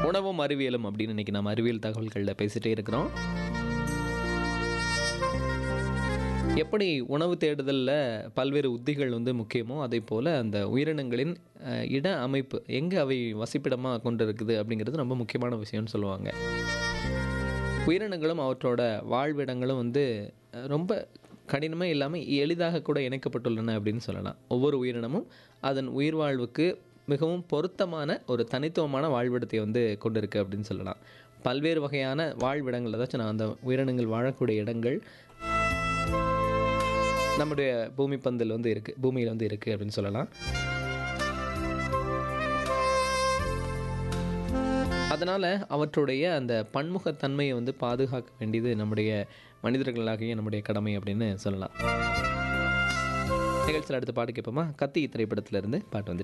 உணவும் அறிவியலும் அப்படின்னு இன்னைக்கு நம்ம அறிவியல் தகவல்களில் பேசிட்டே இருக்கிறோம் எப்படி உணவு தேடுதலில் பல்வேறு உத்திகள் வந்து முக்கியமோ அதே போல் அந்த உயிரினங்களின் அஹ், இட அமைப்பு எங்கே அவை வசிப்பிடமாக கொண்டு இருக்குது அப்படிங்கிறது ரொம்ப முக்கியமான விஷயம்னு சொல்லுவாங்க உயிரினங்களும் அவற்றோட வாழ்விடங்களும் வந்து அஹ், ரொம்ப கடினமே இல்லாமல் எளிதாக கூட இணைக்கப்பட்டுள்ளன அப்படின்னு சொல்லலாம் ஒவ்வொரு உயிரினமும் அதன் உயிர் வாழ்வுக்கு மிகவும் பொருத்தமான ஒரு தனித்துவமான வாழ்விடத்தை வந்து கொண்டிருக்கு அப்படின்னு சொல்லலாம் பல்வேறு வகையான வாழ்விடங்கள் அதாச்சும் நான் அந்த உயிரினங்கள் வாழக்கூடிய இடங்கள் நம்முடைய பூமி பந்தில் வந்து இருக்குது பூமியில் வந்து இருக்குது அப்படின்னு சொல்லலாம் அதனால் அவற்றுடைய அந்த பன்முகத்தன்மையை வந்து பாதுகாக்க வேண்டியது நம்முடைய மனிதர்களாகிய நம்முடைய கடமை அப்படின்னு சொல்லலாம் நிகழ்ச்சியில் அடுத்த பாட்டு கேட்போமா கத்தி திரைப்படத்திலிருந்து பாட்டு வந்து